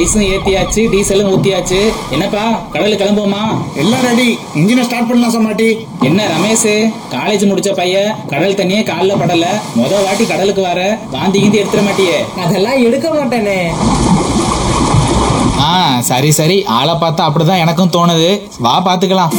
ஐஸும் ஏத்தியாச்சு டீசலும் ஊத்தியாச்சு என்னப்பா கடலுக்கு கிளம்புவோமா எல்லாம் ரெடி இன்ஜினை ஸ்டார்ட் பண்ணலாம் சமாட்டி என்ன ரமேஷ் காலேஜ் முடிச்ச பையன் கடல் தண்ணியே கால்ல படல முத வாட்டி கடலுக்கு வர வாந்தி கீந்தி எடுத்துட மாட்டியே அதெல்லாம் எடுக்க மாட்டேனே ஆ சரி சரி ஆளை பார்த்தா அப்படிதான் எனக்கும் தோணுது வா பாத்துக்கலாம்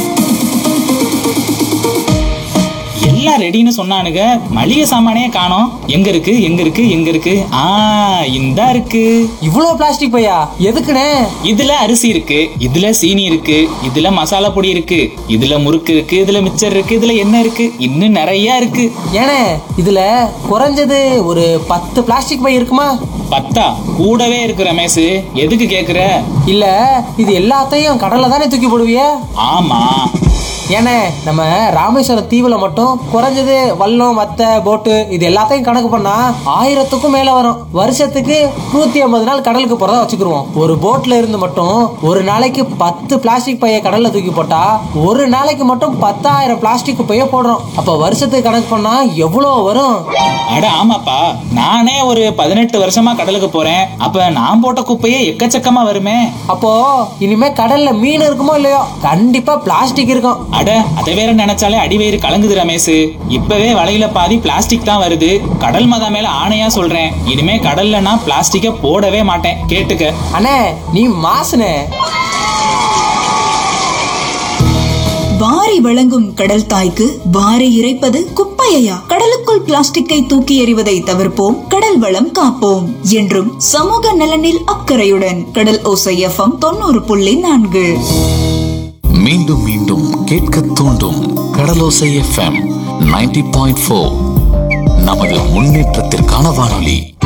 எல்லாம் ரெடின்னு சொன்னானுங்க மளிகை சாமானே காணோம் எங்க இருக்கு எங்க இருக்கு எங்க இருக்கு ஆ இந்தா இருக்கு இவ்வளோ பிளாஸ்டிக் பையா எதுக்குண்ணே இதுல அரிசி இருக்கு இதுல சீனி இருக்கு இதுல மசாலா பொடி இருக்கு இதுல முறுக்கு இருக்கு இதுல மிச்சர் இருக்கு இதுல என்ன இருக்கு இன்னும் நிறைய இருக்கு ஏனே இதுல குறைஞ்சது ஒரு பத்து பிளாஸ்டிக் பை இருக்குமா பத்தா கூடவே இருக்கு ரமேஷ் எதுக்கு கேக்குற இல்ல இது எல்லாத்தையும் கடல்ல தானே தூக்கி போடுவிய ஆமா ஏனே நம்ம ராமேஸ்வரம் தீவுல மட்டும் குறைஞ்சது வல்லம் வத்தை போட்டு இது எல்லாத்தையும் கணக்கு பண்ணா ஆயிரத்துக்கும் மேல வரும் வருஷத்துக்கு நூத்தி ஐம்பது நாள் கடலுக்கு போறதா வச்சுக்கிருவோம் ஒரு போட்ல இருந்து மட்டும் ஒரு நாளைக்கு பத்து பிளாஸ்டிக் பைய கடல்ல தூக்கி போட்டா ஒரு நாளைக்கு மட்டும் பத்தாயிரம் பிளாஸ்டிக் பைய போடுறோம் அப்ப வருஷத்துக்கு கணக்கு பண்ணா எவ்வளவு வரும் அட ஆமாப்பா நானே ஒரு பதினெட்டு வருஷமா கடலுக்கு போறேன் அப்ப நான் போட்ட குப்பையே எக்கச்சக்கமா வருமே அப்போ இனிமே கடல்ல மீன் இருக்குமோ இல்லையோ கண்டிப்பா பிளாஸ்டிக் இருக்கும் அட அதை வேற நினைச்சாலே அடிவயிறு கலங்குது ரமேஷ் இப்பவே வலையில பாதி பிளாஸ்டிக் தான் வருது கடல் மதா மேல ஆணையா சொல்றேன் இனிமே கடல்ல நான் பிளாஸ்டிக்க போடவே மாட்டேன் கேட்டுக்க அண்ணே நீ மாசுனே வாரி வழங்கும் கடல் தாய்க்கு வாரி இறைப்பது குப்பையா கடலுக்குள் பிளாஸ்டிக்கை தூக்கி எறிவதை தவிர்ப்போம் கடல் வளம் காப்போம் என்றும் சமூக நலனில் அக்கறையுடன் கடல் ஓசை எஃப்எம் தொண்ணூறு புள்ளி நான்கு மீண்டும் மீண்டும் கேட்க தூண்டும் Kadalosai FM ninety point four நமது முன்னேற்றத்திற்கான வானொலி